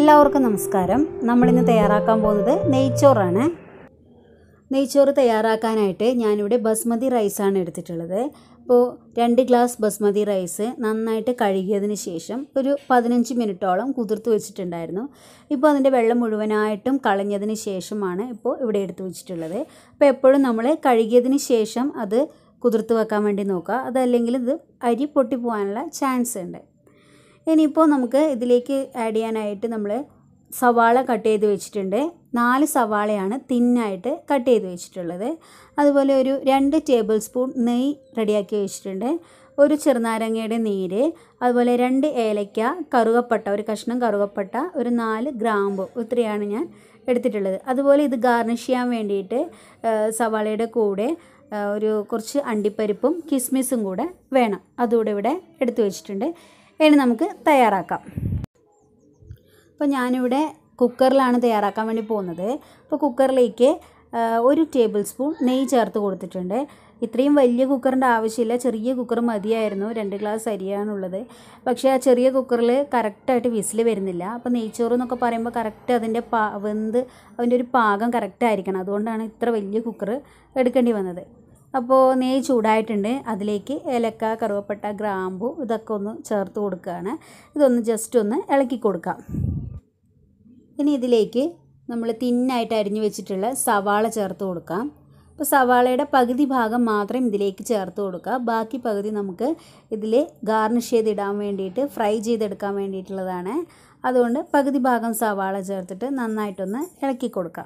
എല്ലാവർക്കും നമസ്കാരം നമ്മളിന്ന് തയ്യാറാക്കാൻ പോകുന്നത് നെയ്ച്ചോറാണ് നെയ്ച്ചോറ് തയ്യാറാക്കാനായിട്ട് ഞാനിവിടെ ബസ്മതി റൈസാണ് എടുത്തിട്ടുള്ളത് അപ്പോൾ രണ്ട് ഗ്ലാസ് ബസ്മതി റൈസ് നന്നായിട്ട് കഴുകിയതിന് ശേഷം ഒരു പതിനഞ്ച് മിനിറ്റോളം കുതിർത്ത് വെച്ചിട്ടുണ്ടായിരുന്നു ഇപ്പോൾ അതിൻ്റെ വെള്ളം മുഴുവനായിട്ടും കളഞ്ഞതിന് ശേഷമാണ് ഇപ്പോൾ ഇവിടെ എടുത്ത് വെച്ചിട്ടുള്ളത് അപ്പോൾ എപ്പോഴും നമ്മൾ കഴുകിയതിന് ശേഷം അത് കുതിർത്ത് വെക്കാൻ വേണ്ടി നോക്കുക അതല്ലെങ്കിൽ ഇത് അരി പൊട്ടിപ്പോകാനുള്ള ചാൻസ് ഉണ്ട് ഇനിയിപ്പോൾ നമുക്ക് ഇതിലേക്ക് ആഡ് ചെയ്യാനായിട്ട് നമ്മൾ സവാള കട്ട് ചെയ്ത് വെച്ചിട്ടുണ്ട് നാല് സവാളയാണ് തിന്നായിട്ട് കട്ട് ചെയ്ത് വെച്ചിട്ടുള്ളത് അതുപോലെ ഒരു രണ്ട് ടേബിൾ സ്പൂൺ നെയ്യ് റെഡിയാക്കി വെച്ചിട്ടുണ്ട് ഒരു ചെറുനാരങ്ങയുടെ നീര് അതുപോലെ രണ്ട് ഏലയ്ക്ക കറുകപ്പട്ട ഒരു കഷ്ണം കറുകപ്പട്ട ഒരു നാല് ഗ്രാമ്പു ഇത്രയാണ് ഞാൻ എടുത്തിട്ടുള്ളത് അതുപോലെ ഇത് ഗാർണിഷ് ചെയ്യാൻ വേണ്ടിയിട്ട് സവാളയുടെ കൂടെ ഒരു കുറച്ച് അണ്ടിപ്പരിപ്പും കിസ്മിസും കൂടെ വേണം അതുകൂടെ ഇവിടെ എടുത്തു വെച്ചിട്ടുണ്ട് ഇനി നമുക്ക് തയ്യാറാക്കാം അപ്പോൾ ഞാനിവിടെ കുക്കറിലാണ് തയ്യാറാക്കാൻ വേണ്ടി പോകുന്നത് അപ്പോൾ കുക്കറിലേക്ക് ഒരു ടേബിൾ സ്പൂൺ നെയ്യ് ചേർത്ത് കൊടുത്തിട്ടുണ്ട് ഇത്രയും വലിയ കുക്കറിൻ്റെ ആവശ്യമില്ല ചെറിയ കുക്കർ മതിയായിരുന്നു രണ്ട് ഗ്ലാസ് അരിയാണുള്ളത് പക്ഷേ ആ ചെറിയ കുക്കറിൽ കറക്റ്റായിട്ട് വിസിൽ വരുന്നില്ല അപ്പോൾ നെയ്ച്ചോറ് എന്നൊക്കെ പറയുമ്പോൾ കറക്റ്റ് അതിൻ്റെ പാ വെന്ത് അതിൻ്റെ ഒരു പാകം കറക്റ്റ് ആയിരിക്കണം അതുകൊണ്ടാണ് ഇത്ര വലിയ കുക്കർ എടുക്കേണ്ടി വന്നത് അപ്പോൾ നെയ്യ് ചൂടായിട്ടുണ്ട് അതിലേക്ക് ഏലക്ക കറുവപ്പട്ട ഗ്രാമ്പു ഇതൊക്കെ ഒന്ന് ചേർത്ത് കൊടുക്കുകയാണ് ഇതൊന്ന് ജസ്റ്റ് ഒന്ന് ഇളക്കി കൊടുക്കാം ഇനി ഇതിലേക്ക് നമ്മൾ തിന്നായിട്ട് അരിഞ്ഞു വെച്ചിട്ടുള്ള സവാള ചേർത്ത് കൊടുക്കാം അപ്പോൾ സവാളയുടെ പകുതി ഭാഗം മാത്രം ഇതിലേക്ക് ചേർത്ത് കൊടുക്കുക ബാക്കി പകുതി നമുക്ക് ഇതിൽ ഗാർണിഷ് ചെയ്തിടാൻ വേണ്ടിയിട്ട് ഫ്രൈ ചെയ്തെടുക്കാൻ വേണ്ടിയിട്ടുള്ളതാണ് അതുകൊണ്ട് പകുതി ഭാഗം സവാള ചേർത്തിട്ട് നന്നായിട്ടൊന്ന് ഇളക്കി കൊടുക്കാം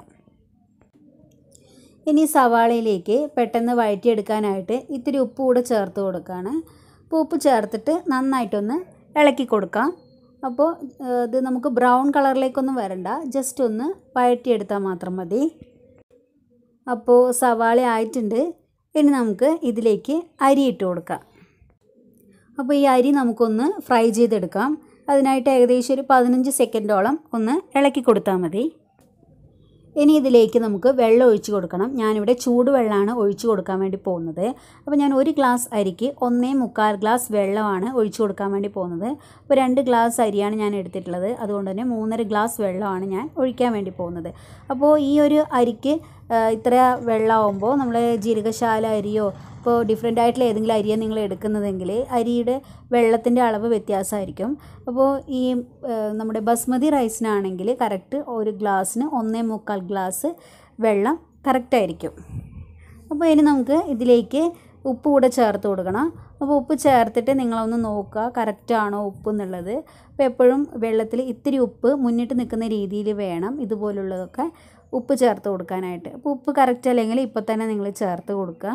ഇനി സവാളയിലേക്ക് പെട്ടെന്ന് വഴറ്റിയെടുക്കാനായിട്ട് ഇത്തിരി ഉപ്പ് കൂടെ ചേർത്ത് കൊടുക്കുകയാണ് അപ്പോൾ ഉപ്പ് ചേർത്തിട്ട് നന്നായിട്ടൊന്ന് ഇളക്കി കൊടുക്കാം അപ്പോൾ ഇത് നമുക്ക് ബ്രൗൺ കളറിലേക്കൊന്നും വരണ്ട ജസ്റ്റ് ഒന്ന് വഴറ്റിയെടുത്താൽ മാത്രം മതി അപ്പോൾ സവാള ആയിട്ടുണ്ട് ഇനി നമുക്ക് ഇതിലേക്ക് അരി ഇട്ട് കൊടുക്കാം അപ്പോൾ ഈ അരി നമുക്കൊന്ന് ഫ്രൈ ചെയ്തെടുക്കാം അതിനായിട്ട് ഏകദേശം ഒരു പതിനഞ്ച് സെക്കൻഡോളം ഒന്ന് ഇളക്കി കൊടുത്താൽ മതി ഇനി ഇതിലേക്ക് നമുക്ക് വെള്ളം ഒഴിച്ച് കൊടുക്കണം ഞാനിവിടെ ചൂടുവെള്ളമാണ് ഒഴിച്ച് കൊടുക്കാൻ വേണ്ടി പോകുന്നത് അപ്പോൾ ഞാൻ ഒരു ഗ്ലാസ് അരിക്ക് ഒന്നേ മുക്കാൽ ഗ്ലാസ് വെള്ളമാണ് ഒഴിച്ച് കൊടുക്കാൻ വേണ്ടി പോകുന്നത് അപ്പോൾ രണ്ട് ഗ്ലാസ് അരിയാണ് ഞാൻ എടുത്തിട്ടുള്ളത് അതുകൊണ്ട് തന്നെ മൂന്നര ഗ്ലാസ് വെള്ളമാണ് ഞാൻ ഒഴിക്കാൻ വേണ്ടി പോകുന്നത് അപ്പോൾ ഈ ഒരു അരിക്ക് ഇത്ര വെള്ളമാകുമ്പോൾ നമ്മൾ ജീരകശാല അരിയോ ഇപ്പോൾ ഡിഫറെൻ്റ് ആയിട്ടുള്ള ഏതെങ്കിലും അരിയാണ് നിങ്ങൾ എടുക്കുന്നതെങ്കിൽ അരിയുടെ വെള്ളത്തിൻ്റെ അളവ് വ്യത്യാസമായിരിക്കും അപ്പോൾ ഈ നമ്മുടെ ബസ്മതി റൈസിനാണെങ്കിൽ കറക്റ്റ് ഒരു ഗ്ലാസ്സിന് ഒന്നേ മുക്കാൽ ഗ്ലാസ് വെള്ളം കറക്റ്റായിരിക്കും അപ്പോൾ ഇനി നമുക്ക് ഇതിലേക്ക് ഉപ്പ് കൂടെ ചേർത്ത് കൊടുക്കണം അപ്പോൾ ഉപ്പ് ചേർത്തിട്ട് നിങ്ങളൊന്ന് നോക്കുക കറക്റ്റാണോ ഉപ്പ് എന്നുള്ളത് അപ്പോൾ എപ്പോഴും വെള്ളത്തിൽ ഇത്തിരി ഉപ്പ് മുന്നിട്ട് നിൽക്കുന്ന രീതിയിൽ വേണം ഇതുപോലുള്ളതൊക്കെ ഉപ്പ് ചേർത്ത് കൊടുക്കാനായിട്ട് അപ്പോൾ ഉപ്പ് കറക്റ്റ് അല്ലെങ്കിൽ ഇപ്പോൾ തന്നെ നിങ്ങൾ ചേർത്ത് കൊടുക്കുക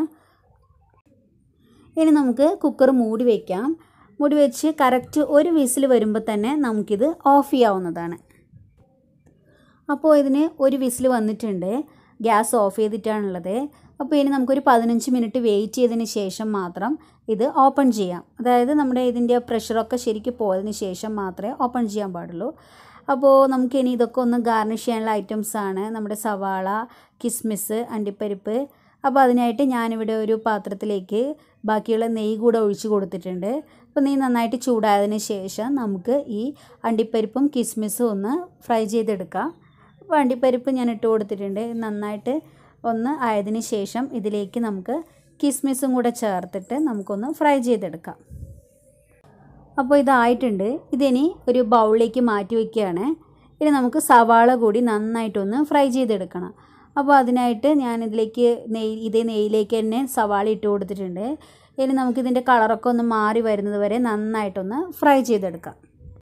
ഇനി നമുക്ക് കുക്കർ മൂടി വയ്ക്കാം മൂടി വെച്ച് കറക്റ്റ് ഒരു വിസിൽ വരുമ്പോൾ തന്നെ നമുക്കിത് ഓഫ് ചെയ്യാവുന്നതാണ് അപ്പോൾ ഇതിന് ഒരു വിസിൽ വന്നിട്ടുണ്ട് ഗ്യാസ് ഓഫ് ചെയ്തിട്ടാണുള്ളത് അപ്പോൾ ഇനി നമുക്കൊരു പതിനഞ്ച് മിനിറ്റ് വെയിറ്റ് ചെയ്തതിന് ശേഷം മാത്രം ഇത് ഓപ്പൺ ചെയ്യാം അതായത് നമ്മുടെ ഇതിൻ്റെ പ്രഷറൊക്കെ ശരിക്കും പോയതിന് ശേഷം മാത്രമേ ഓപ്പൺ ചെയ്യാൻ പാടുള്ളൂ അപ്പോൾ നമുക്കിനി ഇതൊക്കെ ഒന്ന് ഗാർണിഷ് ചെയ്യാനുള്ള ഐറ്റംസാണ് നമ്മുടെ സവാള കിസ്മിസ് അണ്ടിപ്പരിപ്പ് അപ്പോൾ അതിനായിട്ട് ഞാനിവിടെ ഒരു പാത്രത്തിലേക്ക് ബാക്കിയുള്ള നെയ്യ് കൂടെ ഒഴിച്ച് കൊടുത്തിട്ടുണ്ട് അപ്പോൾ നെയ്യ് നന്നായിട്ട് ചൂടായതിന് ശേഷം നമുക്ക് ഈ അണ്ടിപ്പരിപ്പും കിസ്മിസും ഒന്ന് ഫ്രൈ ചെയ്തെടുക്കാം അപ്പോൾ അണ്ടിപ്പരിപ്പ് ഞാൻ ഇട്ട് കൊടുത്തിട്ടുണ്ട് നന്നായിട്ട് ഒന്ന് ആയതിന് ശേഷം ഇതിലേക്ക് നമുക്ക് കിസ്മിസും കൂടെ ചേർത്തിട്ട് നമുക്കൊന്ന് ഫ്രൈ ചെയ്തെടുക്കാം അപ്പോൾ ഇതായിട്ടുണ്ട് ഇതിനി ഒരു ബൗളിലേക്ക് മാറ്റി വയ്ക്കുകയാണ് ഇനി നമുക്ക് സവാള കൂടി നന്നായിട്ടൊന്ന് ഫ്രൈ ചെയ്തെടുക്കണം അപ്പോൾ അതിനായിട്ട് ഞാൻ ഇതിലേക്ക് നെയ്യ് ഇതേ നെയ്യിലേക്ക് തന്നെ സവാള ഇട്ട് കൊടുത്തിട്ടുണ്ട് ഇനി നമുക്കിതിൻ്റെ കളറൊക്കെ ഒന്ന് മാറി വരുന്നത് വരെ നന്നായിട്ടൊന്ന് ഫ്രൈ ചെയ്തെടുക്കാം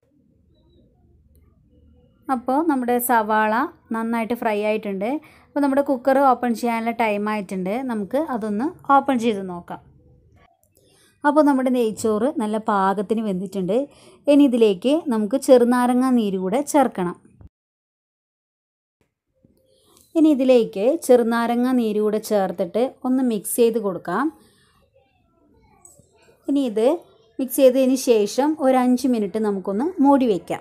അപ്പോൾ നമ്മുടെ സവാള നന്നായിട്ട് ഫ്രൈ ആയിട്ടുണ്ട് അപ്പോൾ നമ്മുടെ കുക്കർ ഓപ്പൺ ചെയ്യാനുള്ള ടൈം ആയിട്ടുണ്ട് നമുക്ക് അതൊന്ന് ഓപ്പൺ ചെയ്ത് നോക്കാം അപ്പോൾ നമ്മുടെ നെയ്ച്ചോറ് നല്ല പാകത്തിന് വെന്തിട്ടുണ്ട് ഇനി ഇതിലേക്ക് നമുക്ക് ചെറുനാരങ്ങ നീര് കൂടെ ചേർക്കണം ഇനി ഇതിലേക്ക് ചെറുനാരങ്ങ നീര് കൂടെ ചേർത്തിട്ട് ഒന്ന് മിക്സ് ചെയ്ത് കൊടുക്കാം ഇനി ഇത് മിക്സ് ചെയ്തതിന് ശേഷം ഒരു അഞ്ച് മിനിറ്റ് നമുക്കൊന്ന് മൂടി വയ്ക്കാം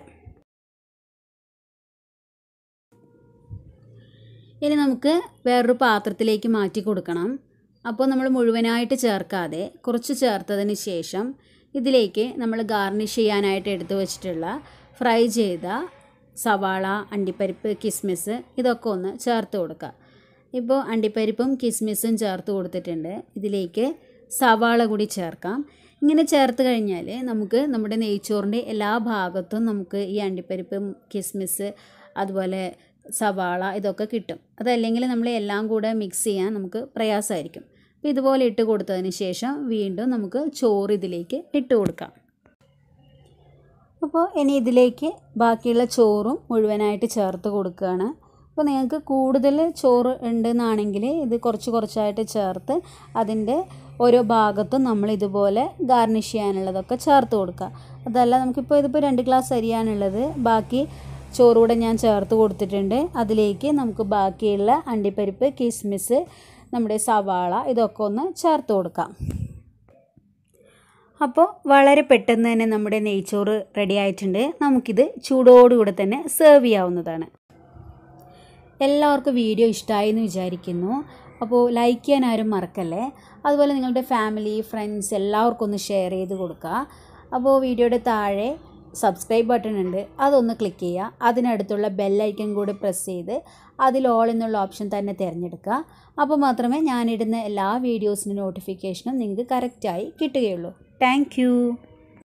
ഇനി നമുക്ക് വേറൊരു പാത്രത്തിലേക്ക് മാറ്റി കൊടുക്കണം അപ്പോൾ നമ്മൾ മുഴുവനായിട്ട് ചേർക്കാതെ കുറച്ച് ചേർത്തതിന് ശേഷം ഇതിലേക്ക് നമ്മൾ ഗാർണിഷ് ചെയ്യാനായിട്ട് എടുത്തു വച്ചിട്ടുള്ള ഫ്രൈ ചെയ്ത സവാള അണ്ടിപ്പരിപ്പ് കിസ്മിസ് ഇതൊക്കെ ഒന്ന് ചേർത്ത് കൊടുക്കുക ഇപ്പോൾ അണ്ടിപ്പരിപ്പും കിസ്മിസും ചേർത്ത് കൊടുത്തിട്ടുണ്ട് ഇതിലേക്ക് സവാള കൂടി ചേർക്കാം ഇങ്ങനെ ചേർത്ത് കഴിഞ്ഞാൽ നമുക്ക് നമ്മുടെ നെയ്ച്ചോറിൻ്റെ എല്ലാ ഭാഗത്തും നമുക്ക് ഈ അണ്ടിപ്പരിപ്പും കിസ്മിസ് അതുപോലെ സവാള ഇതൊക്കെ കിട്ടും അതല്ലെങ്കിൽ നമ്മൾ എല്ലാം കൂടെ മിക്സ് ചെയ്യാൻ നമുക്ക് പ്രയാസമായിരിക്കും അപ്പോൾ ഇതുപോലെ ഇട്ട് കൊടുത്തതിന് ശേഷം വീണ്ടും നമുക്ക് ചോറ് ഇതിലേക്ക് ഇട്ട് കൊടുക്കാം അപ്പോൾ ഇനി ഇതിലേക്ക് ബാക്കിയുള്ള ചോറും മുഴുവനായിട്ട് ചേർത്ത് കൊടുക്കുകയാണ് അപ്പോൾ നിങ്ങൾക്ക് കൂടുതൽ ചോറ് ഉണ്ടെന്നാണെങ്കിൽ ഇത് കുറച്ച് കുറച്ചായിട്ട് ചേർത്ത് അതിൻ്റെ ഓരോ ഭാഗത്തും നമ്മൾ ഇതുപോലെ ഗാർണിഷ് ചെയ്യാനുള്ളതൊക്കെ ചേർത്ത് കൊടുക്കുക അതല്ല നമുക്കിപ്പോൾ ഇതിപ്പോൾ രണ്ട് ഗ്ലാസ് അരിയാനുള്ളത് ബാക്കി ചോറൂടെ ഞാൻ ചേർത്ത് കൊടുത്തിട്ടുണ്ട് അതിലേക്ക് നമുക്ക് ബാക്കിയുള്ള അണ്ടിപ്പരിപ്പ് കിസ്മിസ് നമ്മുടെ സവാള ഇതൊക്കെ ഒന്ന് ചേർത്ത് കൊടുക്കാം അപ്പോൾ വളരെ പെട്ടെന്ന് തന്നെ നമ്മുടെ നെയ്ച്ചോറ് റെഡി ആയിട്ടുണ്ട് നമുക്കിത് ചൂടോടുകൂടെ തന്നെ സെർവ് ചെയ്യാവുന്നതാണ് എല്ലാവർക്കും വീഡിയോ ഇഷ്ടമായി എന്ന് വിചാരിക്കുന്നു അപ്പോൾ ലൈക്ക് ചെയ്യാൻ ആരും മറക്കല്ലേ അതുപോലെ നിങ്ങളുടെ ഫാമിലി ഫ്രണ്ട്സ് എല്ലാവർക്കും ഒന്ന് ഷെയർ ചെയ്ത് കൊടുക്കുക അപ്പോൾ വീഡിയോയുടെ താഴെ സബ്സ്ക്രൈബ് ബട്ടൺ ഉണ്ട് അതൊന്ന് ക്ലിക്ക് ചെയ്യുക അതിനടുത്തുള്ള ബെല്ലൈക്കൺ കൂടി പ്രസ് ചെയ്ത് അതിൽ ഓൾ എന്നുള്ള ഓപ്ഷൻ തന്നെ തിരഞ്ഞെടുക്കുക അപ്പോൾ മാത്രമേ ഞാനിടുന്ന എല്ലാ വീഡിയോസിൻ്റെ നോട്ടിഫിക്കേഷനും നിങ്ങൾക്ക് കറക്റ്റായി കിട്ടുകയുള്ളൂ താങ്ക്